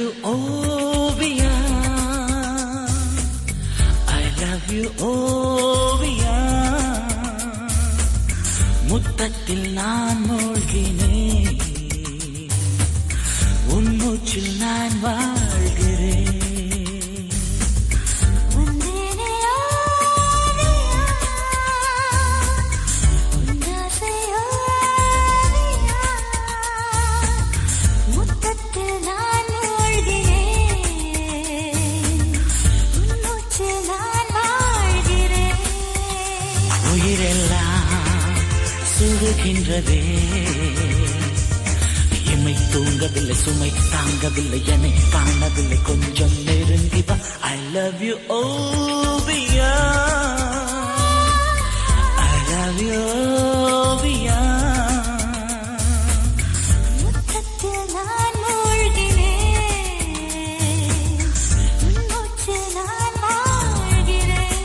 you, Oviya I love you, Oviya முத்தத்தில் நான் மூழ்கினேன் உன் மூச்சில் நான் வாழ்கிறேன் வந்தேனே ஓவியா உன்னாசை ஓவியா முத்தத்தில் நான் மூழ்கிறேன் உன் மூச்சில் நான் வாழ்கிறேன் உயிரெல்லாம் சுடுகின்றதே இமை தூங்கவில்லை சுமை தாங்கவில்லை என்னை காணவில்லை கொஞ்சம் நெருங்கி வா I love you Oviya I love you Oviya முத்தத்தில் நான் மூழ்கிறேன் உன் மூச்சில் நான் வாழ்கிறேன்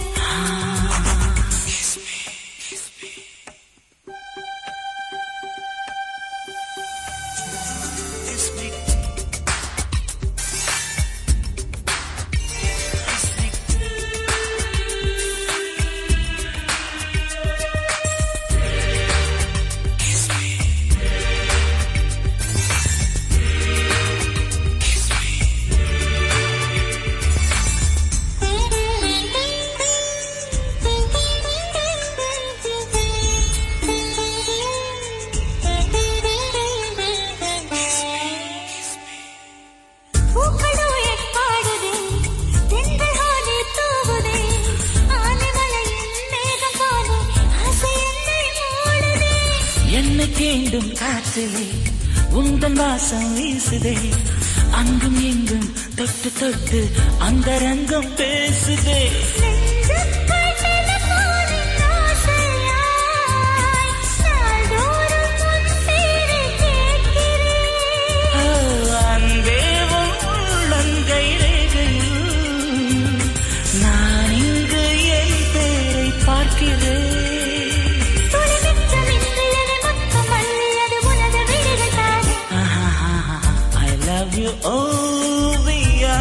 பூக்களோயட் பாடுதே தென்றல் ஹானி தூவுதே ஆனைமலையின் மேகம் போல ஆசை என்னை மூடுதே என்னை தீண்டும் காற்றிலே உந்தன் வாசம் வீசுதே அங்கும் இங்கும் தொட்டு தொட்டு அந்த ரங்கம் பேசுதே நெஞ்சுக்குள் டெலிபோனின் ஆசையாய் நாள்தோறும் உன் பேரை கேட்கிறேன் ஓ, அன்பே உன் உள்ளங்கை ரேகையில் நான் இங்கு என் பேரை பார்க்கிறேன் துளிமிச்சம் இன்றியது மொத்தம் அள்ளியது உனது விழிகள் தானே I love you, Oviya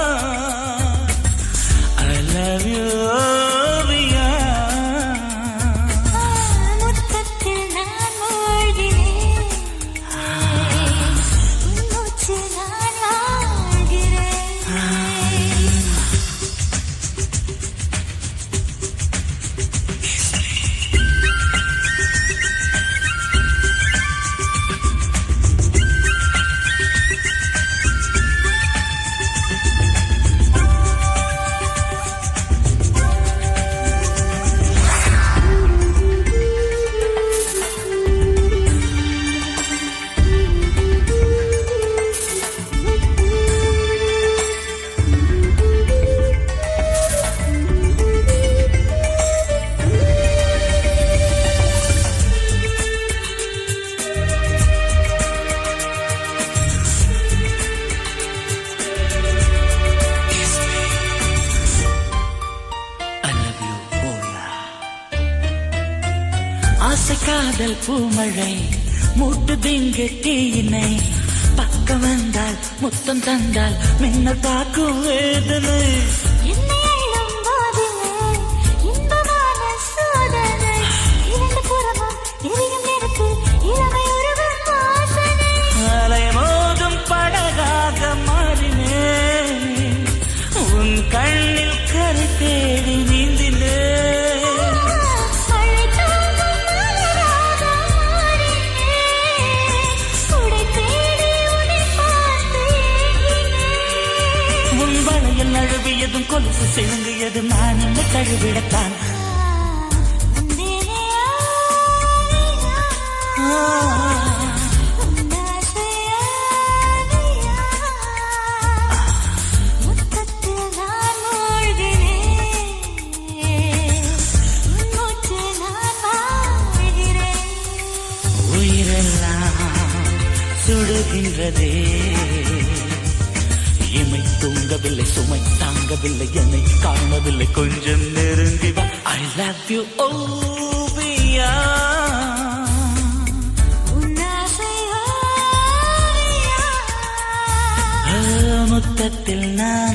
I love you, Oviya முத்தத்தில் நான் மூழ்கிறேன் உன் மூச்சில் நான் வாழ்கிறேன் I love you, ஓவியா ஆசை காதல் பூமழை மூட்டுதிங்கு தீயினை பக்கம் வந்தால் முத்தம் தந்தால் மின்னல் தாக்கும் வேதனை என்னை அள்ளும் போதிலே இன்பமான சோதனை இரண்டு புறமும் எரியும் நேரத்தில் இளமை உருகும் வாசனை அலை மோதும் படகாக மாறினேன் உன் கண்ணில் கரை தேடி நீந்தினேன் மழை தூங்கும் மலராக மாறினேன் உடை தேடி உன்னை பார்த்து ஏங்கினேன் உன் வளையல் நழுவியதும் கொலுசு சிலுங்கியது நான் என்ன தழுவிடத்தான் வந்தேனே ஆவியா உன்னாசை ஆவியா முத்தத்தில் நான் மூழ்கிறேன் உன் மூச்சில் நான் வாழ்கிறேன் உயிரெல்லாம் சுடுகின்றதே இமை தூங்கவில்லை சுமை தாங்கவில்லை என்னை காணவில்லை கொஞ்சம் நெருங்கி வா ஐ லவ் யூ ஓவியா உன்னாசை ஆவியா தூரத்தில் நான்